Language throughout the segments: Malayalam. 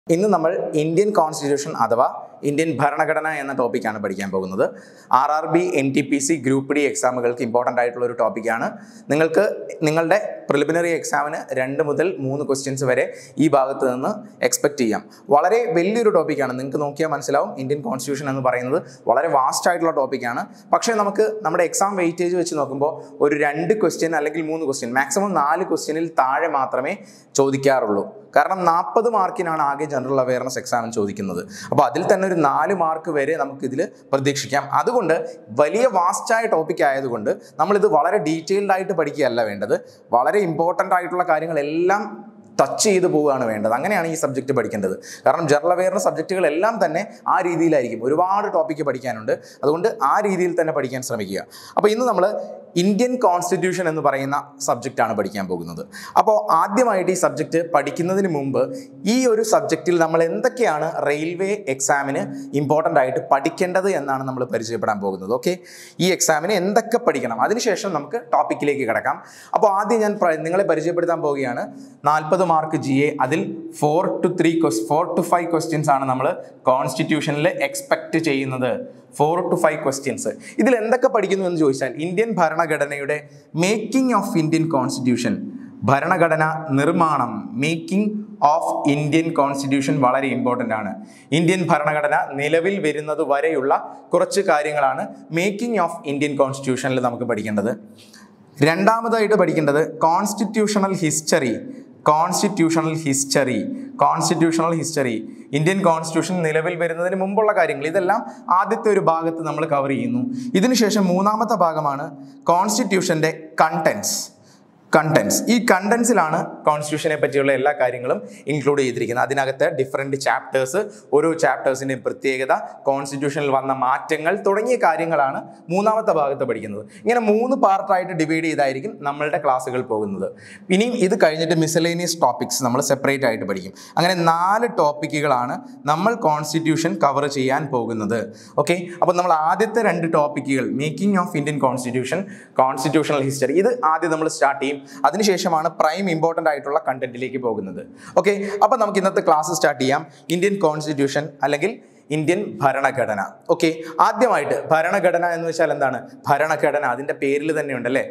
ഇന്ന് നമ്മൾ ഇന്ത്യൻ കോൺസ്റ്റിറ്റ്യൂഷൻ അഥവാ ഇന്ത്യൻ ഭരണഘടന എന്ന ടോപ്പിക്കാണ് പഠിക്കാൻ പോകുന്നത് R R B N T P C group D എക്സാമുകൾക്ക് ഇമ്പോർട്ടൻ്റ് ആയിട്ടുള്ള ഒരു ടോപ്പിക്കാണ് നിങ്ങൾക്ക് നിങ്ങളുടെ പ്രിലിമിനറി എക്സാമിന് രണ്ട് മുതൽ മൂന്ന് ക്വസ്റ്റ്യൻസ് വരെ ഈ ഭാഗത്ത് നിന്ന് എക്സ്പെക്ട് ചെയ്യാം വളരെ വലിയൊരു ടോപ്പിക്കാണ് നിങ്ങൾക്ക് നോക്കിയാൽ മനസ്സിലാവും ഇന്ത്യൻ കോൺസ്റ്റിറ്റ്യൂഷൻ എന്ന് പറയുന്നത് വളരെ വാസ്റ്റ് ആയിട്ടുള്ള ടോപ്പിക്കാണ് പക്ഷേ നമുക്ക് നമ്മുടെ എക്സാം വെയിറ്റേജ് വെച്ച് നോക്കുമ്പോൾ ഒരു രണ്ട് ക്വസ്റ്റ്യൻ അല്ലെങ്കിൽ മൂന്ന് ക്വസ്റ്റ്യൻ മാക്സിമം നാല് ക്വസ്റ്റ്യനിൽ താഴെ മാത്രമേ ചോദിക്കാറുള്ളൂ കാരണം നാൽപ്പത് മാർക്കിനാണ് ആകെ ജനറൽ അവയർനെസ് എക്സാമിന് ചോദിക്കുന്നത് അപ്പോൾ അതിൽ തന്നെ ഒരു നാല് മാർക്ക് വരെ നമുക്കിതിൽ പ്രതീക്ഷിക്കാം അതുകൊണ്ട് വലിയ വാസ്റ്റായ ടോപ്പിക് ആയതുകൊണ്ട് നമ്മളിത് വളരെ ഡീറ്റെയിൽഡ് ആയിട്ട് പഠിക്കുകയല്ല വേണ്ടത് വളരെ ഇമ്പോർട്ടൻ്റ് ആയിട്ടുള്ള കാര്യങ്ങളെല്ലാം ടച്ച് ചെയ്ത് പോവുകയാണ് വേണ്ടത് അങ്ങനെയാണ് ഈ സബ്ജക്റ്റ് പഠിക്കേണ്ടത് കാരണം ജനറൽ അവയർനെസ് സബ്ജക്റ്റുകളെല്ലാം തന്നെ ആ രീതിയിലായിരിക്കും ഒരുപാട് ടോപ്പിക്ക് പഠിക്കാനുണ്ട് അതുകൊണ്ട് ആ രീതിയിൽ തന്നെ പഠിക്കാൻ ശ്രമിക്കുക അപ്പോൾ ഇന്ന് നമ്മൾ ഇന്ത്യൻ കോൺസ്റ്റിറ്റ്യൂഷൻ എന്ന് പറയുന്ന സബ്ജക്റ്റാണ് പഠിക്കാൻ പോകുന്നത് അപ്പോൾ ആദ്യമായിട്ട് ഈ സബ്ജക്റ്റ് പഠിക്കുന്നതിന് മുമ്പ് ഈ ഒരു സബ്ജക്റ്റിൽ നമ്മൾ എന്തൊക്കെയാണ് റെയിൽവേ എക്സാമിന് ഇമ്പോർട്ടൻ്റ് ആയിട്ട് പഠിക്കേണ്ടത് എന്നാണ് നമ്മൾ പരിചയപ്പെടാൻ പോകുന്നത് ഓക്കെ ഈ എക്സാമിന് എന്തൊക്കെ പഠിക്കണം അതിനുശേഷം നമുക്ക് ടോപ്പിക്കിലേക്ക് കിടക്കാം അപ്പോൾ ആദ്യം ഞാൻ പ്ര- നിങ്ങളെ പരിചയപ്പെടുത്താൻ പോവുകയാണ് നാൽപ്പത് മാർക്ക് ജി എ അതിൽ four to three four to five questions ആണ് നമ്മൾ കോൺസ്റ്റിറ്റ്യൂഷനിൽ എക്സ്പെക്ട് ചെയ്യുന്നത് ഫോർ ടു ഫൈവ് ക്വസ്റ്റ്യൻസ് ഇതിൽ എന്തൊക്കെ പഠിക്കുന്നു എന്ന് ചോദിച്ചാൽ ഇന്ത്യൻ ഭരണഘടനയുടെ മേക്കിംഗ് ഓഫ് ഇന്ത്യൻ കോൺസ്റ്റിറ്റ്യൂഷൻ ഭരണഘടന നിർമ്മാണം മേക്കിംഗ് ഓഫ് ഇന്ത്യൻ കോൺസ്റ്റിറ്റ്യൂഷൻ വളരെ ഇമ്പോർട്ടൻ്റ് ആണ് ഇന്ത്യൻ ഭരണഘടന നിലവിൽ വരുന്നത് വരെയുള്ള കുറച്ച് കാര്യങ്ങളാണ് മേക്കിംഗ് ഓഫ് ഇന്ത്യൻ കോൺസ്റ്റിറ്റ്യൂഷനിൽ നമുക്ക് പഠിക്കേണ്ടത് രണ്ടാമതായിട്ട് പഠിക്കേണ്ടത് constitutional history constitutional history constitutional history Indian constitution നിലവിൽ വരുന്നതിന് മുമ്പുള്ള കാര്യങ്ങൾ ഇതെല്ലാം ആദ്യത്തെ ഒരു ഭാഗത്ത് നമ്മൾ കവർ ചെയ്യുന്നു ഇതിനുശേഷം മൂന്നാമത്തെ ഭാഗമാണ് കോൺസ്റ്റിറ്റ്യൂഷൻ്റെ കണ്ടൻസ് കണ്ടൻസ് ഈ കണ്ടൻസിലാണ് കോൺസ്റ്റിറ്റ്യൂഷനെ പറ്റിയുള്ള എല്ലാ കാര്യങ്ങളും ഇൻക്ലൂഡ് ചെയ്തിരിക്കുന്നത് അതിനകത്ത് ഡിഫറെൻറ്റ് ചാപ്റ്റേഴ്സ് ഓരോ ചാപ്റ്റേഴ്സിൻ്റെയും പ്രത്യേകത കോൺസ്റ്റിറ്റ്യൂഷനിൽ വന്ന മാറ്റങ്ങൾ തുടങ്ങിയ കാര്യങ്ങളാണ് മൂന്നാമത്തെ ഭാഗത്ത് പഠിക്കുന്നത് ഇങ്ങനെ മൂന്ന് പാർട്ടായിട്ട് ഡിവൈഡ് ചെയ്തായിരിക്കും നമ്മളുടെ ക്ലാസ്സുകൾ പോകുന്നത് ഇനിയും ഇത് കഴിഞ്ഞിട്ട് മിസലേനിയസ് ടോപ്പിക്സ് നമ്മൾ സെപ്പറേറ്റ് ആയിട്ട് പഠിക്കും അങ്ങനെ നാല് ടോപ്പിക്കുകളാണ് നമ്മൾ കോൺസ്റ്റിറ്റ്യൂഷൻ കവർ ചെയ്യാൻ പോകുന്നത് ഓക്കെ അപ്പോൾ നമ്മൾ ആദ്യത്തെ രണ്ട് ടോപ്പിക്കുകൾ making of Indian constitution constitutional history ഇത് ആദ്യം നമ്മൾ സ്റ്റാർട്ട് ചെയ്യും അതിനുശേഷമാണ് പ്രൈം ഇമ്പോർട്ടൻ്റ് ആയിട്ടുള്ള കണ്ടന്റിലേക്ക് പോകുന്നത് ഓക്കെ അപ്പോൾ നമുക്ക് ഇന്നത്തെ ക്ലാസ് സ്റ്റാർട്ട് ചെയ്യാം ഇന്ത്യൻ കോൺസ്റ്റിറ്റ്യൂഷൻ അല്ലെങ്കിൽ ഇന്ത്യൻ ഭരണഘടന ഓക്കെ ആദ്യമായിട്ട് ഭരണഘടന എന്ന് വെച്ചാൽ എന്താണ് ഭരണഘടന അതിൻ്റെ പേരിൽ തന്നെ ഉണ്ടല്ലേ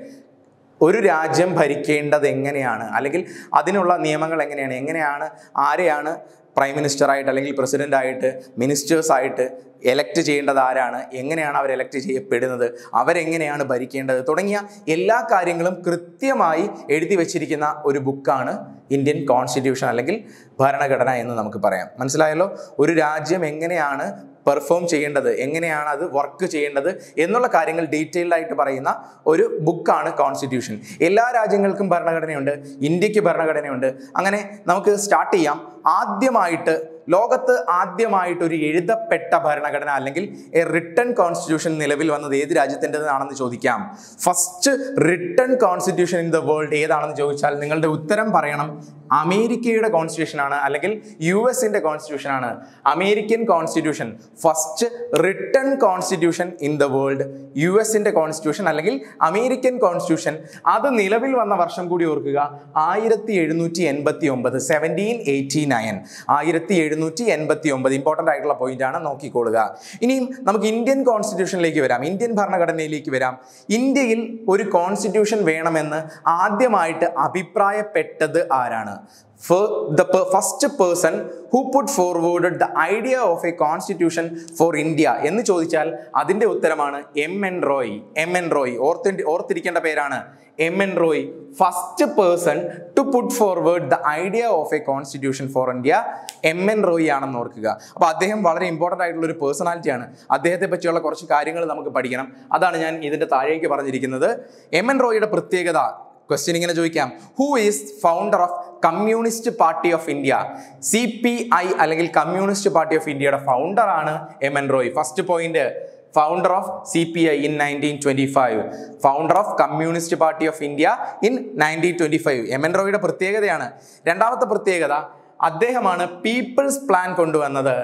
ഒരു രാജ്യം ഭരിക്കേണ്ടത് എങ്ങനെയാണ് അല്ലെങ്കിൽ അതിനുള്ള നിയമങ്ങൾ എങ്ങനെയാണ് എങ്ങനെയാണ് ആരെയാണ് പ്രൈം മിനിസ്റ്ററായിട്ട് അല്ലെങ്കിൽ പ്രസിഡന്റ് ആയിട്ട് മിനിസ്റ്റേഴ്സ് ആയിട്ട് എലക്ട് ചെയ്യേണ്ടത് ആരാണ് എങ്ങനെയാണ് അവർ എലക്ട് ചെയ്യപ്പെടുന്നത് അവരെങ്ങനെയാണ് ഭരിക്കേണ്ടത് തുടങ്ങിയ എല്ലാ കാര്യങ്ങളും കൃത്യമായി എഴുതി വച്ചിരിക്കുന്ന ഒരു ബുക്കാണ് ഇന്ത്യൻ കോൺസ്റ്റിറ്റ്യൂഷൻ അല്ലെങ്കിൽ ഭരണഘടന എന്ന് നമുക്ക് പറയാം മനസ്സിലായല്ലോ ഒരു രാജ്യം എങ്ങനെയാണ് പെർഫോം ചെയ്യേണ്ടത് എങ്ങനെയാണ് അത് വർക്ക് ചെയ്യേണ്ടത് എന്നുള്ള കാര്യങ്ങൾ ഡീറ്റെയിൽഡ് ആയിട്ട് പറയുന്ന ഒരു ബുക്കാണ് കോൺസ്റ്റിറ്റ്യൂഷൻ എല്ലാ രാജ്യങ്ങൾക്കും ഭരണഘടനയുണ്ട് ഇന്ത്യക്ക് ഭരണഘടനയുണ്ട് അങ്ങനെ നമുക്ക് സ്റ്റാർട്ട് ചെയ്യാം ആദ്യമായിട്ട് ലോകത്ത് ആദ്യമായിട്ട് ഒരു എഴുതപ്പെട്ട ഭരണഘടന അല്ലെങ്കിൽ എ റിട്ടൺ കോൺസ്റ്റിറ്റ്യൂഷൻ നിലവിൽ വന്നത് ഏത് രാജ്യത്തിൻ്റെതാണെന്ന് ചോദിക്കാം first written constitution in the world ഏതാണെന്ന് ചോദിച്ചാൽ നിങ്ങളുടെ ഉത്തരം പറയണം അമേരിക്കയുടെ കോൺസ്റ്റിറ്റ്യൂഷൻ ആണ് അല്ലെങ്കിൽ യു എസിന്റെ കോൺസ്റ്റിറ്റ്യൂഷൻ ആണ് American constitution first written constitution in the world U എസിന്റെ കോൺസ്റ്റിറ്റ്യൂഷൻ അല്ലെങ്കിൽ അമേരിക്കൻ കോൺസ്റ്റിറ്റ്യൂഷൻ അത് നിലവിൽ വന്ന വർഷം കൂടി ഓർക്കുക ആയിരത്തി എഴുന്നൂറ്റി എൺപത്തി ഒമ്പത് സെവൻറ്റീൻ എയ്റ്റി നയൻ ആയിരത്തി എഴുന്നൂറ്റി എൺപത്തി ഒമ്പത് ഇമ്പോർട്ടൻ്റ് ആയിട്ടുള്ള പോയിന്റ് ആണ് നോക്കിക്കൊള്ളുക ഇനിയും നമുക്ക് ഇന്ത്യൻ കോൺസ്റ്റിറ്റ്യൂഷനിലേക്ക് വരാം ഇന്ത്യൻ ഭരണഘടനയിലേക്ക് വരാം ഇന്ത്യയിൽ ഒരു കോൺസ്റ്റിറ്റ്യൂഷൻ വേണമെന്ന് ആദ്യമായിട്ട് അഭിപ്രായപ്പെട്ടത് ആരാണ് the per- first person who put forward the idea of a constitution for India എന്ന് ചോദിച്ചാൽ അതിൻ്റെ ഉത്തരമാണ് M N Roy M N Roy ഓർത്തി ഓർത്തിരിക്കേണ്ട പേരാണ് M N Roy first person to put forward the idea of a constitution for India M N Roy ആണെന്ന് ഓർക്കുക അപ്പോൾ അദ്ദേഹം വളരെ ഇമ്പോർട്ടൻ്റ് ആയിട്ടുള്ള ഒരു പേഴ്സണാലിറ്റിയാണ് അദ്ദേഹത്തെ പറ്റിയുള്ള കുറച്ച് കാര്യങ്ങൾ നമുക്ക് പഠിക്കണം അതാണ് ഞാൻ ഇതിൻ്റെ താഴേക്ക് പറഞ്ഞിരിക്കുന്നത് എം എൻ റോയിയുടെ പ്രത്യേകത ക്വസ്റ്റ്യൻ ഇങ്ങനെ ചോദിക്കാം who is founder of Communist party of India C P I അല്ലെങ്കിൽ കമ്മ്യൂണിസ്റ്റ് പാർട്ടി ഓഫ് ഇന്ത്യയുടെ ഫൗണ്ടർ ആണ് M N Roy first point founder of C P I in nineteen twenty five founder of Communist party of India in nineteen twenty five M N റോയുടെ പ്രത്യേകതയാണ് രണ്ടാമത്തെ പ്രത്യേകത അദ്ദേഹമാണ് പീപ്പിൾസ് പ്ലാൻ കൊണ്ടുവന്നത്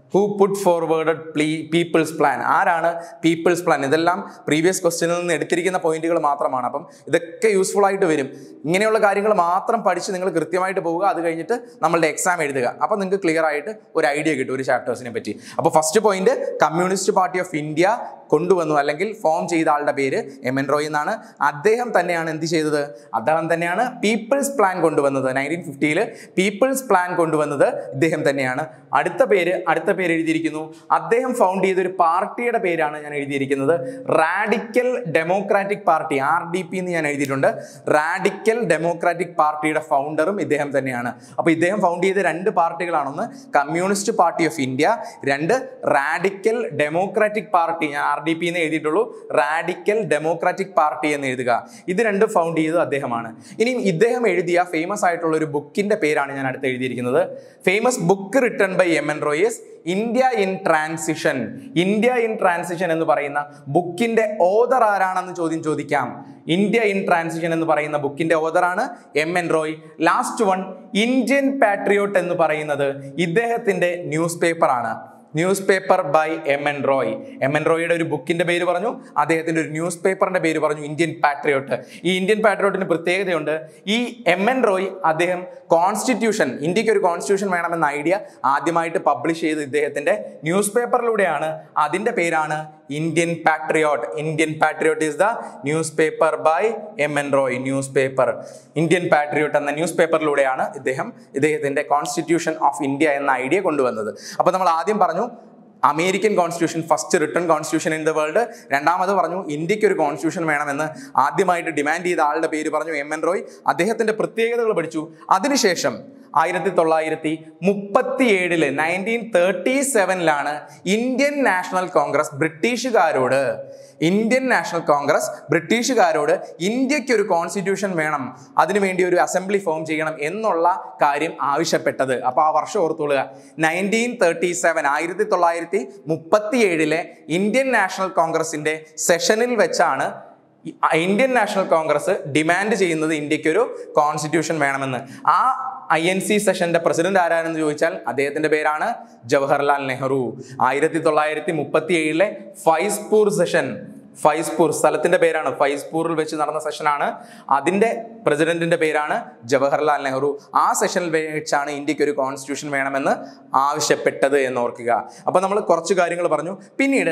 ഹു പുട്ട് ഫോർവേഡ് പ്ലീ പീപ്പിൾസ് പ്ലാൻ ആരാണ് പീപ്പിൾസ് പ്ലാൻ ഇതെല്ലാം പ്രീവിയസ് ക്വസ്റ്റ്യനിൽ നിന്ന് എടുത്തിരിക്കുന്ന പോയിന്റുകൾ മാത്രമാണ് അപ്പം ഇതൊക്കെ യൂസ്ഫുൾ ആയിട്ട് വരും ഇങ്ങനെയുള്ള കാര്യങ്ങൾ മാത്രം പഠിച്ച് നിങ്ങൾ കൃത്യമായിട്ട് പോവുക അത് കഴിഞ്ഞിട്ട് നമ്മളുടെ എക്സാം എഴുതുക അപ്പം നിങ്ങൾക്ക് ക്ലിയർ ആയിട്ട് ഒരു ഐഡിയ കിട്ടും ഒരു ചാപ്റ്റേഴ്സിനെ പറ്റി അപ്പോൾ first point Communist party of India കൊണ്ടുവന്നു അല്ലെങ്കിൽ ഫോം ചെയ്ത ആളുടെ പേര് എം എൻ റോയ് എന്നാണ് അദ്ദേഹം തന്നെയാണ് എന്ത് ചെയ്തത് അദ്ദേഹം തന്നെയാണ് പീപ്പിൾസ് പ്ലാൻ കൊണ്ടുവന്നത് നയൻറ്റീൻ ഫിഫ്റ്റിയിൽ പീപ്പിൾസ് പ്ലാൻ കൊണ്ടുവന്നത് ഇദ്ദേഹം തന്നെയാണ് അടുത്ത പേര് അടുത്ത പേര് എഴുതിയിരിക്കുന്നു അദ്ദേഹം ഫൗണ്ട് ചെയ്ത ഒരു പാർട്ടിയുടെ പേരാണ് ഞാൻ എഴുതിയിരിക്കുന്നത് Radical Democratic Party R D P എന്ന് ഞാൻ എഴുതിയിട്ടുണ്ട് റാഡിക്കൽ ഡെമോക്രാറ്റിക് പാർട്ടിയുടെ ഫൗണ്ടറും ഇദ്ദേഹം തന്നെയാണ് അപ്പോൾ ഇദ്ദേഹം ഫൗണ്ട് ചെയ്ത രണ്ട് പാർട്ടികളാണ് ഒന്ന് കമ്മ്യൂണിസ്റ്റ് പാർട്ടി ഓഫ് ഇന്ത്യ രണ്ട് റാഡിക്കൽ ഡെമോക്രാറ്റിക് പാർട്ടി ഞാൻ ആർ ഡി പി എന്ന് എഴുതിയിട്ടുള്ളൂ റാഡിക്കൽ ഡെമോക്രാറ്റിക് പാർട്ടി എന്ന് എഴുതുക ഇത് രണ്ടും ഫൗണ്ട് ചെയ്തത് അദ്ദേഹമാണ് ഇനി ഇദ്ദേഹം എഴുതിയ ഫേമസ് ആയിട്ടുള്ള ഒരു ബുക്കിന്റെ പേരാണ് ഞാൻ അടുത്ത് എഴുതിയിരിക്കുന്നത് famous book written by M N Roy's India in transition India in transition എന്ന് പറയുന്ന ബുക്കിന്റെ ഓതർ ആരാണെന്ന് ചോദ്യം ചോദിക്കാം ഇന്ത്യ ഇൻ ട്രാൻസിഷൻ എന്ന് പറയുന്ന ബുക്കിന്റെ ഓതറാണ് M N Roy last one Indian patriot എന്ന് പറയുന്നത് ഇദ്ദേഹത്തിന്റെ ന്യൂസ് പേപ്പറാണ് newspaper by M N Roy M N റോയുടെ ഒരു ബുക്കിന്റെ പേര് പറഞ്ഞു അദ്ദേഹത്തിന്റെ ഒരു ന്യൂസ് പേപ്പറിന്റെ പേര് പറഞ്ഞു ഇന്ത്യൻ പാട്രിയോട്ട് ഈ ഇന്ത്യൻ പാട്രിയോട്ടിന് പ്രത്യേകതയുണ്ട് ഈ എം എൻ റോയ് അദ്ദേഹം കോൺസ്റ്റിറ്റ്യൂഷൻ ഇന്ത്യക്ക് ഒരു കോൺസ്റ്റിറ്റ്യൂഷൻ വേണമെന്ന ഐഡിയ ആദ്യമായിട്ട് പബ്ലിഷ് ചെയ്ത് ഇദ്ദേഹത്തിന്റെ ന്യൂസ് പേപ്പറിലൂടെയാണ് അതിന്റെ പേരാണ് Indian patriot Indian patriot is the newspaper by M N Roy newspaper Indian patriot എന്ന ന്യൂസ് പേപ്പറിലൂടെയാണ് ഇദ്ദേഹം ഇദ്ദേഹത്തിന്റെ കോൺസ്റ്റിറ്റ്യൂഷൻ ഓഫ് ഇന്ത്യ എന്ന ഐഡിയ കൊണ്ടുവന്നത് അപ്പോൾ നമ്മൾ ആദ്യം പറഞ്ഞു American constitution first written constitution in the world രണ്ടാമത് പറഞ്ഞു ഇന്ത്യക്ക് ഒരു കോൺസ്റ്റിറ്റ്യൂഷൻ വേണമെന്ന് ആദ്യമായിട്ട് ഡിമാൻഡ് ചെയ്ത ആളുടെ പേര് പറഞ്ഞു എം എൻ റോയ് അദ്ദേഹത്തിന്റെ പ്രത്യേകതകൾ പഠിച്ചു അതിനുശേഷം ആയിരത്തി തൊള്ളായിരത്തി മുപ്പത്തി ഏഴില് നയൻറ്റീൻ തേർട്ടി സെവനിലാണ് ഇന്ത്യൻ നാഷണൽ കോൺഗ്രസ് ബ്രിട്ടീഷുകാരോട് ഇന്ത്യൻ നാഷണൽ കോൺഗ്രസ് ബ്രിട്ടീഷുകാരോട് ഇന്ത്യക്ക് ഒരു കോൺസ്റ്റിറ്റ്യൂഷൻ വേണം അതിനുവേണ്ടി ഒരു അസംബ്ലി ഫോം ചെയ്യണം എന്നുള്ള കാര്യം ആവശ്യപ്പെട്ടത് അപ്പോൾ ആ വർഷം ഓർത്തുകൊള്ളുക നയൻറ്റീൻ തേർട്ടി സെവൻ ആയിരത്തി തൊള്ളായിരത്തി മുപ്പത്തി ഏഴിലെ ഇന്ത്യൻ നാഷണൽ കോൺഗ്രസിന്റെ സെഷനിൽ വെച്ചാണ് ഈ ഇന്ത്യൻ നാഷണൽ കോൺഗ്രസ് ഡിമാൻഡ് ചെയ്യുന്നത് ഇന്ത്യക്ക് ഒരു കോൺസ്റ്റിറ്റ്യൂഷൻ വേണമെന്ന് ആ ഐ എൻ സി സെഷന്റെ പ്രസിഡന്റ് ആരാണെന്ന് ചോദിച്ചാൽ അദ്ദേഹത്തിന്റെ പേരാണ് ജവഹർലാൽ നെഹ്റു ആയിരത്തി തൊള്ളായിരത്തി മുപ്പത്തി ഏഴിലെ ഫൈസ്പൂർ സെഷൻ ഫൈസ്പൂർ സ്ഥലത്തിന്റെ പേരാണ് ഫൈസ്പൂറിൽ വെച്ച് നടന്ന സെഷനാണ് അതിന്റെ പ്രസിഡന്റിന്റെ പേരാണ് ജവഹർലാൽ നെഹ്റു ആ സെഷനിൽ വെച്ചാണ് ഇന്ത്യക്ക് ഒരു കോൺസ്റ്റിറ്റ്യൂഷൻ വേണമെന്ന് ആവശ്യപ്പെട്ടത് എന്ന് ഓർക്കുക അപ്പൊ നമ്മൾ കുറച്ച് കാര്യങ്ങൾ പറഞ്ഞു പിന്നീട്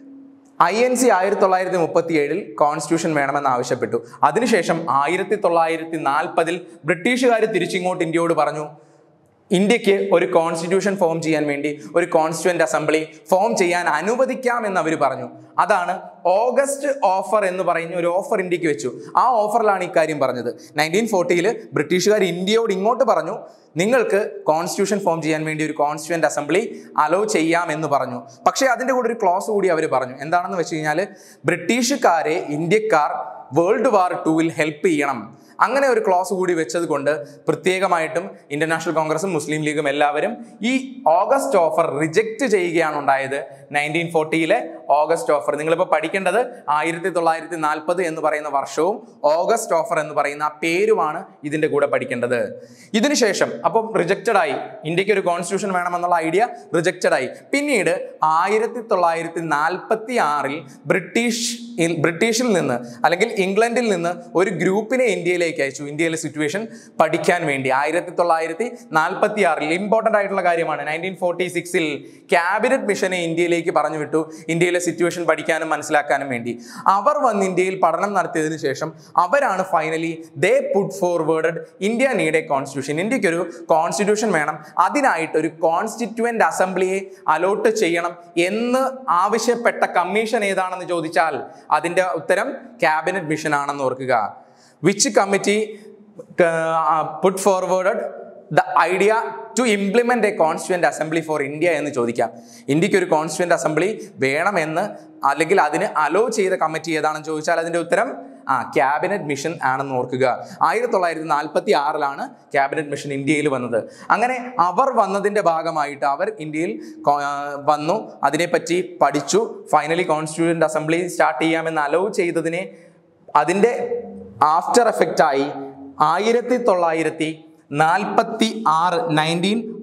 ഐ എൻ സി ആയിരത്തി തൊള്ളായിരത്തി മുപ്പത്തി ഏഴിൽ കോൺസ്റ്റിറ്റ്യൂഷൻ വേണമെന്ന് ആവശ്യപ്പെട്ടു അതിനുശേഷം ആയിരത്തി തൊള്ളായിരത്തി നാൽപ്പതിൽ ബ്രിട്ടീഷുകാർ തിരിച്ചിങ്ങോട്ട് ഇന്ത്യയോട് പറഞ്ഞു ഇന്ത്യക്ക് ഒരു കോൺസ്റ്റിറ്റ്യൂഷൻ ഫോം ചെയ്യാൻ വേണ്ടി ഒരു കോൺസ്റ്റിറ്റ്യൂന്റ് അസംബ്ലി ഫോം ചെയ്യാൻ അനുവദിക്കാം എന്ന് അവർ പറഞ്ഞു അതാണ് ഓഗസ്റ്റ് ഓഫർ എന്ന് പറയുന്ന ഒരു ഓഫർ ഇന്ത്യക്ക് വെച്ചു ആ ഓഫറിലാണ് ഇക്കാര്യം പറഞ്ഞത് നയൻറ്റീൻ ഫോർട്ടിയിൽ ബ്രിട്ടീഷുകാർ ഇന്ത്യയോട് ഇങ്ങോട്ട് പറഞ്ഞു നിങ്ങൾക്ക് കോൺസ്റ്റിറ്റ്യൂഷൻ ഫോം ചെയ്യാൻ വേണ്ടി ഒരു കോൺസ്റ്റിറ്റ്യൂന്റ് അസംബ്ലി അലോ ചെയ്യാം എന്ന് പറഞ്ഞു പക്ഷേ അതിൻ്റെ കൂടെ ഒരു ക്ലോസ് കൂടി അവർ പറഞ്ഞു എന്താണെന്ന് വെച്ച് കഴിഞ്ഞാൽ ബ്രിട്ടീഷുകാരെ ഇന്ത്യക്കാർ വേൾഡ് വാർ ടൂവിൽ ഹെൽപ്പ് ചെയ്യണം അങ്ങനെ ഒരു ക്ലോസ് കൂടി വെച്ചത് കൊണ്ട് പ്രത്യേകമായിട്ടും ഇന്റർനാഷണൽ കോൺഗ്രസും മുസ്ലിം ലീഗും എല്ലാവരും ഈ ഓഗസ്റ്റ് ഓഫർ റിജക്റ്റ് ചെയ്യുകയാണ് ഉണ്ടായത് നയൻറ്റീൻ ഫോർട്ടിയിലെ ഓഗസ്റ്റ് ഓഫർ നിങ്ങളിപ്പോൾ പഠിക്കേണ്ടത് ആയിരത്തി തൊള്ളായിരത്തി നാൽപ്പത് എന്ന് പറയുന്ന വർഷവും ഓഗസ്റ്റ് ഓഫർ എന്ന് പറയുന്ന ആ പേരുമാണ് ഇതിൻ്റെ കൂടെ പഠിക്കേണ്ടത് ഇതിനുശേഷം അപ്പം റിജക്റ്റഡ് ആയി ഇന്ത്യക്ക് ഒരു കോൺസ്റ്റിറ്റ്യൂഷൻ വേണമെന്നുള്ള ഐഡിയ റിജക്റ്റഡ് ആയി പിന്നീട് ആയിരത്തി തൊള്ളായിരത്തി നാൽപ്പത്തി ആറിൽ ബ്രിട്ടീഷ് ബ്രിട്ടീഷിൽ നിന്ന് അല്ലെങ്കിൽ ഇംഗ്ലണ്ടിൽ നിന്ന് ഒരു ഗ്രൂപ്പിനെ ഇന്ത്യയിലേക്ക് അയച്ചു ഇന്ത്യയിലെ സിറ്റുവേഷൻ പഠിക്കാൻ വേണ്ടി ആയിരത്തി തൊള്ളായിരത്തി നാൽപ്പത്തി ആറിൽ ഇമ്പോർട്ടൻ്റ് ആയിട്ടുള്ള കാര്യമാണ് നയൻറ്റീൻ ഫോർട്ടി സിക്സിൽ ക്യാബിനറ്റ് മിഷനെ ഇന്ത്യയിലേക്ക് പറഞ്ഞു വിട്ടു ഇന്ത്യയിലെ സിറ്റുവേഷൻ പഠിക്കാനും മനസ്സിലാക്കാനും വേണ്ടി അവർ വന്ന് ഇന്ത്യയിൽ പഠനം നടത്തിയതിനു ശേഷം അവരാണ് finally they put forwarded India need a constitution ഇന്ത്യക്ക് ഒരു കോൺസ്റ്റിറ്റ്യൂഷൻ വേണം അതിനായിട്ട് ഒരു കോൺസ്റ്റിറ്റ്യൂവന്റ് അസംബ്ലിയെ അലോട്ട് ചെയ്യണം എന്ന് ആവശ്യപ്പെട്ട കമ്മീഷൻ ഏതാണെന്ന് ചോദിച്ചാൽ അതിന്റെ ഉത്തരം ക്യാബിനറ്റ് മിഷൻ ആണെന്ന് ഓർക്കുക which committee put forwarded the idea to implement a constituent assembly for India എന്ന് ചോദിക്കാം ഇന്ത്യക്ക് ഒരു കോൺസ്റ്റിറ്റ്യൂന്റ് അസംബ്ലി വേണമെന്ന് അല്ലെങ്കിൽ അതിന് അലോ ചെയ്ത കമ്മിറ്റി ഏതാണെന്ന് ചോദിച്ചാൽ അതിന്റെ ഉത്തരം ആ ക്യാബിനറ്റ് മിഷൻ ആണെന്ന് ഓർക്കുക ആയിരത്തി തൊള്ളായിരത്തി നാൽപ്പത്തി ആറിലാണ് ക്യാബിനറ്റ് മിഷൻ ഇന്ത്യയിൽ വന്നത് അങ്ങനെ അവർ വന്നതിൻ്റെ ഭാഗമായിട്ട് അവർ ഇന്ത്യയിൽ കോ- ആ, വന്നു അതിനെപ്പറ്റി പഠിച്ചു ഫൈനലി കോൺസ്റ്റിറ്റ്യൂന്റ് അസംബ്ലി സ്റ്റാർട്ട് ചെയ്യാമെന്ന് അലോ ചെയ്തതിനെ അതിൻ്റെ ആഫ്റ്റർ എഫക്റ്റായി ആയിരത്തി തൊള്ളായിരത്തി നാൽപ്പത്തി ആറ് നയൻറ്റീൻ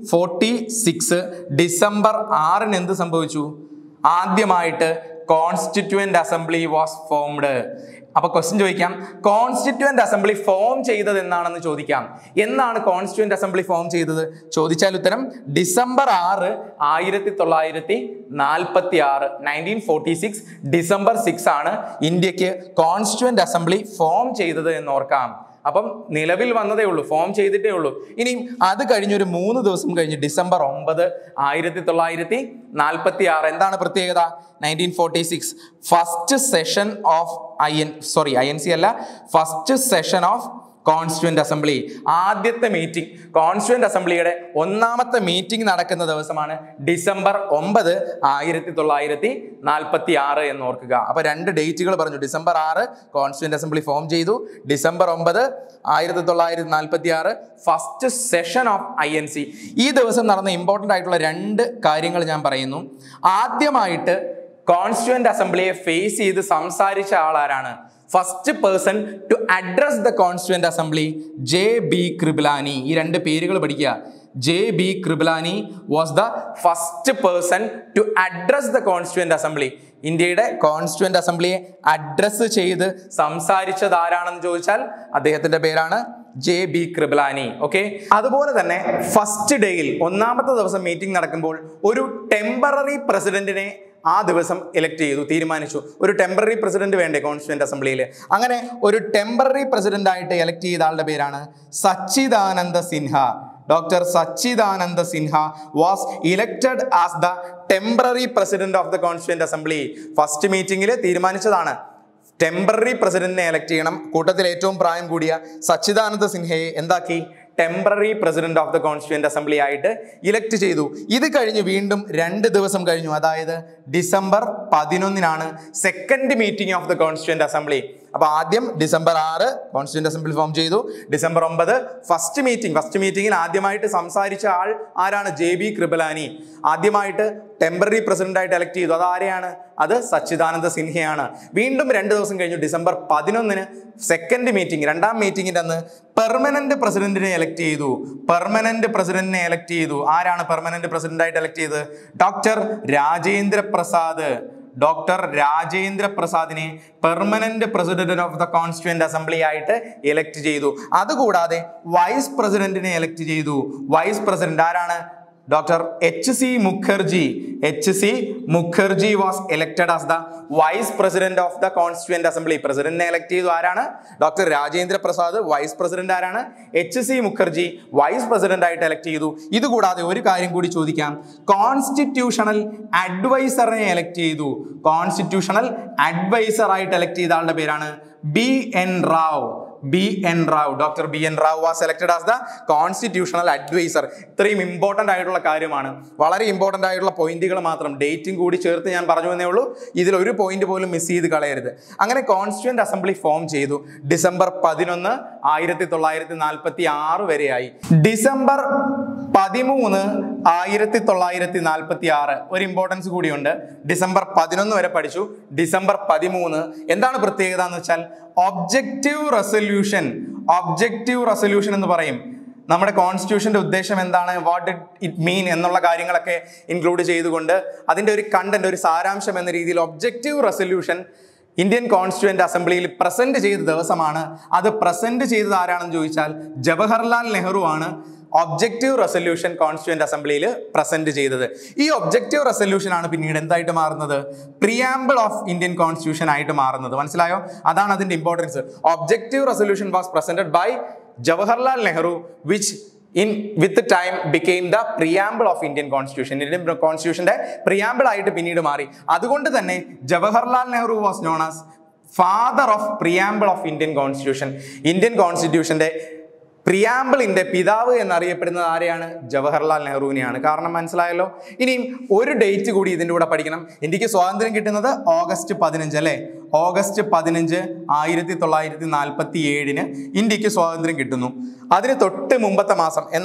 ഫോർട്ടി സിക്സ് ഡിസംബർ ആറിന് എന്ത് സംഭവിച്ചു ആദ്യമായിട്ട് കോൺസ്റ്റിറ്റ്യൂവന്റ് അസംബ്ലി വാസ് ഫോംഡ് അപ്പൊ ക്വസ്റ്റ്യൻ ചോദിക്കാം കോൺസ്റ്റിറ്റ്യൂവന്റ് അസംബ്ലി ഫോം ചെയ്തത് എന്നാണെന്ന് ചോദിക്കാം എന്നാണ് കോൺസ്റ്റിറ്റ്യൂവന്റ് അസംബ്ലി ഫോം ചെയ്തത് ചോദിച്ചാൽ ഉത്തരം ഡിസംബർ ആറ് ആയിരത്തി തൊള്ളായിരത്തി നാൽപ്പത്തി ആറ് nineteen forty six December six ആണ് ഇന്ത്യക്ക് കോൺസ്റ്റിറ്റ്യൂവന്റ് അസംബ്ലി ഫോം ചെയ്തത് എന്ന് ഓർക്കാം അപ്പം നിലവിൽ വന്നതേ ഉള്ളൂ ഫോം ചെയ്തിട്ടേ ഉള്ളൂ ഇനിയും അത് കഴിഞ്ഞൊരു മൂന്ന് ദിവസം കഴിഞ്ഞ് ഡിസംബർ ഒമ്പത് ആയിരത്തി തൊള്ളായിരത്തി നാൽപ്പത്തി ആറ് എന്താണ് പ്രത്യേകത nineteen forty six first session of I N sorry I N C അല്ല first session of constituent assembly ആദ്യത്തെ മീറ്റിംഗ് കോൺസ്റ്റിറ്റ്യൂന്റ് അസംബ്ലിയുടെ ഒന്നാമത്തെ മീറ്റിംഗ് നടക്കുന്ന ദിവസമാണ് ഡിസംബർ ഒമ്പത് ആയിരത്തി തൊള്ളായിരത്തി നാൽപ്പത്തി ആറ് എന്ന് ഓർക്കുക അപ്പൊ രണ്ട് ഡേറ്റുകൾ പറഞ്ഞു ഡിസംബർ ആറ് കോൺസ്റ്റിറ്റ്യൂന്റ് അസംബ്ലി ഫോം ചെയ്തു ഡിസംബർ ഒമ്പത് ആയിരത്തി തൊള്ളായിരത്തി നാൽപ്പത്തി ആറ് first session of I N C ഈ ദിവസം നടന്ന ഇമ്പോർട്ടൻ്റ് ആയിട്ടുള്ള രണ്ട് കാര്യങ്ങൾ ഞാൻ പറയുന്നു ആദ്യമായിട്ട് കോൺസ്റ്റിറ്റ്യൂന്റ് അസംബ്ലിയെ ഫേസ് ചെയ്ത് സംസാരിച്ച ആളാരാണ് first person to address the constituent assembly J B Kripalani ഈ രണ്ട് പേരുകൾ പഠിക്കുക J B Kripalani was the first person to address the constituent assembly ഇന്ത്യയുടെ കോൺസ്റ്റിറ്റ്യൂന്റ് അസംബ്ലിയെ അഡ്രസ് ചെയ്ത് സംസാരിച്ചത് ആരാണെന്ന് ചോദിച്ചാൽ അദ്ദേഹത്തിന്റെ പേരാണ് ജെ ബി കൃബിലാനി ഓക്കെ അതുപോലെ തന്നെ ഫസ്റ്റ് ഡേയിൽ ഒന്നാമത്തെ ദിവസം മീറ്റിംഗ് നടക്കുമ്പോൾ ഒരു ടെമ്പററി പ്രസിഡന്റിനെ ആ ദിവസം ഇലക്ട് ചെയ്തു തീരുമാനിച്ചു ഒരു ടെമ്പററി പ്രസിഡന്റ് വേണ്ടേ കോൺസ്റ്റിറ്റ്യൂന്റ് അസംബ്ലിയിൽ അങ്ങനെ ഒരു ടെമ്പററി പ്രസിഡന്റ് ആയിട്ട് ഇലക്ട് ചെയ്ത ആളുടെ പേരാണ് Sachchidananda Sinha doctor Sachchidananda Sinha was elected as the temporary president of the constituent assembly first മീറ്റിംഗിൽ തീരുമാനിച്ചതാണ് ടെമ്പററി പ്രസിഡന്റിനെ എലക്ട് ചെയ്യണം കൂട്ടത്തിൽ ഏറ്റവും പ്രായം കൂടിയ സച്ചിദാനന്ദ സിൻഹയെ എന്താക്കി temporary president of the constituent assembly ആയിട്ട് ഇലക്ട് ചെയ്തു ഇത് കഴിഞ്ഞ് വീണ്ടും രണ്ട് ദിവസം കഴിഞ്ഞു അതായത് ഡിസംബർ പതിനൊന്നിനാണ് second meeting of the constituent assembly അപ്പൊ ആദ്യം ഡിസംബർ ആറ് കോൺസ്റ്റിറ്റ്യൂന്റ് അസംബ്ലി ഫോം ചെയ്തു ഡിസംബർ ഒമ്പത് ഫസ്റ്റ് മീറ്റിംഗ് ഫസ്റ്റ് മീറ്റിംഗിൽ ആദ്യമായിട്ട് സംസാരിച്ച ആൾ ആരാണ് ജെ ബി കൃപലാനി ആദ്യമായിട്ട് ടെമ്പററി പ്രസിഡന്റ് ആയിട്ട് എലക്ട് ചെയ്തു അത് ആരെയാണ് അത് സച്ചിദാനന്ദ സിൻഹയാണ് വീണ്ടും രണ്ട് ദിവസം കഴിഞ്ഞു ഡിസംബർ പതിനൊന്നിന് സെക്കൻഡ് മീറ്റിംഗ് രണ്ടാം മീറ്റിംഗിന്റെ അന്ന് പെർമനന്റ് പ്രസിഡന്റിനെ എലക്ട് ചെയ്തു പെർമനന്റ് പ്രസിഡന്റിനെ എലക്ട് ചെയ്തു ആരാണ് പെർമനന്റ് പ്രസിഡന്റ് ആയിട്ട് എലക്ട് ചെയ്തത് ഡോക്ടർ രാജേന്ദ്ര പ്രസാദ് ഡോക്ടർ രാജേന്ദ്ര പ്രസാദിനെ permanent president of the constituent assembly ആയിട്ട് എലക്ട് ചെയ്തു അതുകൂടാതെ വൈസ് പ്രസിഡന്റിനെ എലക്ട് ചെയ്തു വൈസ് പ്രസിഡന്റ് ആരാണ് doctor H C Mukherjee H C Mukherjee was elected as the vice president of the constituent assembly പ്രസിഡന്റിനെ എലക്ട് ചെയ്തു ആരാണ് doctor Rajendra Prasad vice president ആരാണ് H C Mukherjee vice president ആയിട്ട് എലക്ട് ചെയ്തു ഇതുകൂടാതെ ഒരു കാര്യം കൂടി ചോദിക്കാം കോൺസ്റ്റിറ്റ്യൂഷണൽ അഡ്വൈസറിനെ എലക്ട് ചെയ്തു കോൺസ്റ്റിറ്റ്യൂഷണൽ അഡ്വൈസർ ആയിട്ട് എലക്ട് ചെയ്ത ആളുടെ പേരാണ് B N Rau B N Rau doctor B N Rau was selected as the constitutional adviser ഇത്രയും ഇമ്പോർട്ടൻ്റ് ആയിട്ടുള്ള കാര്യമാണ് വളരെ ഇമ്പോർട്ടൻ്റ് ആയിട്ടുള്ള പോയിന്റുകൾ മാത്രം ഡേറ്റും കൂടി ചേർത്ത് ഞാൻ പറഞ്ഞു എന്നേ ഉള്ളൂ ഇതിൽ ഒരു പോയിന്റ് പോലും മിസ് ചെയ്ത് കളയരുത് അങ്ങനെ കോൺസ്റ്റിറ്റ്യൂന്റ് അസംബ്ലി ഫോം ചെയ്തു ഡിസംബർ പതിനൊന്ന് ആയിരത്തി തൊള്ളായിരത്തി നാൽപ്പത്തി ആറ് വരെയായി ഡിസംബർ പതിമൂന്ന് ആയിരത്തി തൊള്ളായിരത്തി നാൽപ്പത്തി ആറ് ഒരു ഇമ്പോർട്ടൻസ് കൂടിയുണ്ട് ഡിസംബർ പതിനൊന്ന് വരെ പഠിച്ചു ഡിസംബർ പതിമൂന്ന് എന്താണ് പ്രത്യേകത എന്ന് വെച്ചാൽ ഒബ്ജക്റ്റീവ് റെസൊല്യൂഷൻ ഒബ്ജക്റ്റീവ് റെസൊല്യൂഷൻ എന്ന് പറയും നമ്മുടെ കോൺസ്റ്റിറ്റ്യൂഷന്റെ ഉദ്ദേശം എന്താണ് വാട്ട് ഇറ്റ് ഇറ്റ് മീൻ എന്നുള്ള കാര്യങ്ങളൊക്കെ ഇൻക്ലൂഡ് ചെയ്തുകൊണ്ട് അതിന്റെ ഒരു കണ്ടന്റ് ഒരു സാരാംശം എന്ന രീതിയിൽ ഒബ്ജക്റ്റീവ് റെസൊല്യൂഷൻ ഇന്ത്യൻ കോൺസ്റ്റിറ്റ്യൂന്റ് അസംബ്ലിയിൽ പ്രസന്റ് ചെയ്ത ദിവസമാണ് അത് പ്രസന്റ് ചെയ്തത് ആരാണെന്ന് ചോദിച്ചാൽ ജവഹർലാൽ നെഹ്റു ആണ് ഒബ്ജക്റ്റീവ് റെസൊല്യൂഷൻ കോൺസ്റ്റിറ്റ്യൂന്റ് അസംബ്ലിയിൽ പ്രസന്റ് ചെയ്തത് ഈ ഒബ്ജക്റ്റീവ് റെസൊല്യൂഷൻ ആണ് പിന്നീട് എന്തായിട്ട് മാറുന്നത് പ്രിയാമ്പിൾ ഓഫ് ഇന്ത്യൻ കോൺസ്റ്റിറ്റ്യൂഷൻ ആയിട്ട് മാറുന്നത് മനസ്സിലായോ അതാണ് അതിന്റെ importance objective resolution was presented by Jawaharlal Nehru which in with time became the preamble of Indian constitution Indian കോൺസ്റ്റിറ്റ്യൂഷന്റെ പ്രിയാമ്പിൾ ആയിട്ട് പിന്നീട് മാറി അതുകൊണ്ട് തന്നെ Jawaharlal Nehru was known as father of preamble of Indian constitution Indian കോൺസ്റ്റിറ്റ്യൂഷന്റെ പ്രിയാമ്പിളിന്റെ പിതാവ് എന്നറിയപ്പെടുന്നത് ആരെയാണ് ജവഹർലാൽ നെഹ്റുവിനെയാണ് കാരണം മനസ്സിലായല്ലോ ഇനിയും ഒരു ഡേറ്റ് കൂടി ഇതിൻ്റെ കൂടെ പഠിക്കണം ഇന്ത്യക്ക് സ്വാതന്ത്ര്യം കിട്ടുന്നത് ഓഗസ്റ്റ് പതിനഞ്ച് അല്ലേ ഓഗസ്റ്റ് പതിനഞ്ച് ആയിരത്തി തൊള്ളായിരത്തി നാൽപ്പത്തി ഏഴിന് ഇന്ത്യക്ക് സ്വാതന്ത്ര്യം കിട്ടുന്നു അതിന് തൊട്ട് മുമ്പത്തെ മാസം എന്നാണ്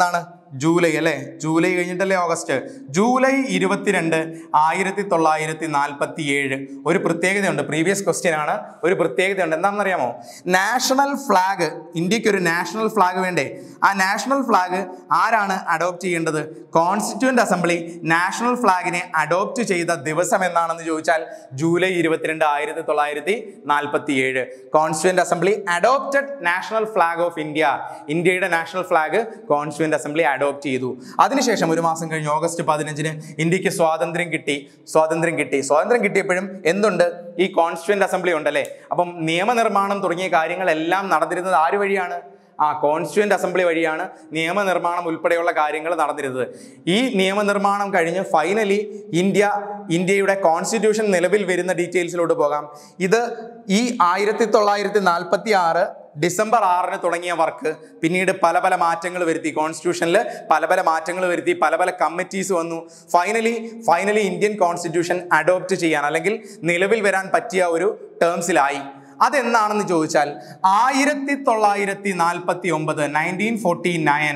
ജൂലൈ അല്ലേ ജൂലൈ കഴിഞ്ഞിട്ടല്ലേ ഓഗസ്റ്റ് ജൂലൈ ഇരുപത്തിരണ്ട് ആയിരത്തി തൊള്ളായിരത്തി നാൽപ്പത്തി ഏഴ് ഒരു പ്രത്യേകതയുണ്ട് പ്രീവിയസ് ക്വസ്റ്റ്യൻ ആണ് ഒരു പ്രത്യേകതയുണ്ട് എന്താണെന്നറിയാമോ നാഷണൽ ഫ്ലാഗ് ഇന്ത്യക്ക് ഒരു നാഷണൽ ഫ്ലാഗ് വേണ്ടേ ആ നാഷണൽ ഫ്ലാഗ് ആരാണ് അഡോപ്റ്റ് ചെയ്യേണ്ടത് കോൺസ്റ്റിറ്റ്യൂന്റ് അസംബ്ലി നാഷണൽ ഫ്ലാഗിനെ അഡോപ്റ്റ് ചെയ്ത ദിവസം എന്നാണെന്ന് ചോദിച്ചാൽ ജൂലൈ ഇരുപത്തിരണ്ട് ആയിരത്തി തൊള്ളായിരത്തി നാൽപ്പത്തി ഏഴ് constituent assembly adopted national flag of India ഇന്ത്യയുടെ national flag constituent assembly adopt ചെയ്തു അതിനുശേഷം ഒരു മാസം കഴിഞ്ഞ് ഓഗസ്റ്റ് പതിനഞ്ചിന് ഇന്ത്യക്ക് സ്വാതന്ത്ര്യം കിട്ടി സ്വാതന്ത്ര്യം കിട്ടി സ്വാതന്ത്ര്യം കിട്ടിയപ്പോഴും എന്തുണ്ട് ഈ കോൺസ്റ്റിറ്റ്യൂന്റ് അസംബ്ലി ഉണ്ടല്ലേ അപ്പം നിയമനിർമ്മാണം തുടങ്ങിയ കാര്യങ്ങളെല്ലാം നടന്നിരുന്നത് ആര് വഴിയാണ് ആ കോൺസ്റ്റിറ്റ്യൂന്റ് അസംബ്ലി വഴിയാണ് നിയമനിർമ്മാണം ഉൾപ്പെടെയുള്ള കാര്യങ്ങൾ നടന്നിരുന്നത് ഈ നിയമനിർമ്മാണം കഴിഞ്ഞ് ഫൈനലി ഇന്ത്യ ഇന്ത്യയുടെ കോൺസ്റ്റിറ്റ്യൂഷൻ നിലവിൽ വരുന്ന ഡീറ്റെയിൽസിലോട്ട് പോകാം ഇത് ഈ ആയിരത്തി തൊള്ളായിരത്തി നാൽപ്പത്തി ആറ് ഡിസംബർ ആറിന് തുടങ്ങിയ വർക്ക് പിന്നീട് പല പല മാറ്റങ്ങൾ വരുത്തി കോൺസ്റ്റിറ്റ്യൂഷനിൽ പല പല മാറ്റങ്ങൾ വരുത്തി പല പല കമ്മിറ്റീസ് വന്നു finally finally Indian constitution adopt ചെയ്യാൻ അല്ലെങ്കിൽ നിലവിൽ വരാൻ പറ്റിയ ഒരു ടേംസിലായി അതെന്നാണെന്ന് ചോദിച്ചാൽ ആയിരത്തി തൊള്ളായിരത്തി നാൽപ്പത്തി ഒമ്പത് nineteen forty nine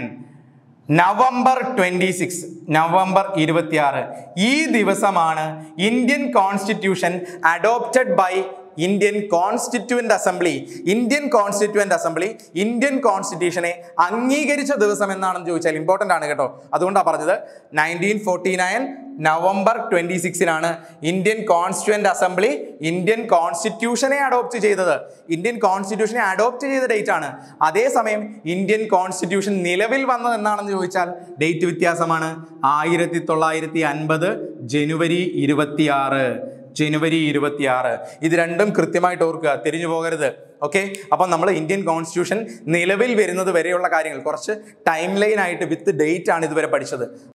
November twenty six November ഇരുപത്തിയാറ് ഈ ദിവസമാണ് Indian constitution adopted by Indian constituent assembly Indian constituent assembly Indian കോൺസ്റ്റിറ്റ്യൂഷനെ അംഗീകരിച്ച ദിവസം എന്നാണെന്ന് ചോദിച്ചാൽ ഇമ്പോർട്ടൻ്റ് ആണ് കേട്ടോ അതുകൊണ്ടാണ് പറഞ്ഞത് nineteen forty nine November twenty സിക്സിനാണ് ഇന്ത്യൻ കോൺസ്റ്റിറ്റ്യൂവന്റ് അസംബ്ലി ഇന്ത്യൻ കോൺസ്റ്റിറ്റ്യൂഷനെ അഡോപ്റ്റ് ചെയ്തത് ഇന്ത്യൻ കോൺസ്റ്റിറ്റ്യൂഷനെ അഡോപ്റ്റ് ചെയ്ത ഡേറ്റ് ആണ് അതേസമയം ഇന്ത്യൻ കോൺസ്റ്റിറ്റ്യൂഷൻ നിലവിൽ വന്നത് എന്നാണെന്ന് ചോദിച്ചാൽ ഡേറ്റ് വ്യത്യാസമാണ് ആയിരത്തി തൊള്ളായിരത്തി അൻപത് ജനുവരി ഇരുപത്തിയാറ് ജനുവരി ഇരുപത്തിയാറ് ഇത് രണ്ടും കൃത്യമായിട്ട് ഓർക്കുക തിരിഞ്ഞു പോകരുത് ഓക്കെ അപ്പം നമ്മൾ ഇന്ത്യൻ കോൺസ്റ്റിറ്റ്യൂഷൻ നിലവിൽ വരുന്നത് വരെയുള്ള കാര്യങ്ങൾ കുറച്ച് ടൈം ലൈൻ ആയിട്ട് വിത്ത് ഡേറ്റ് ആണ് ഇതുവരെ പഠിച്ചത്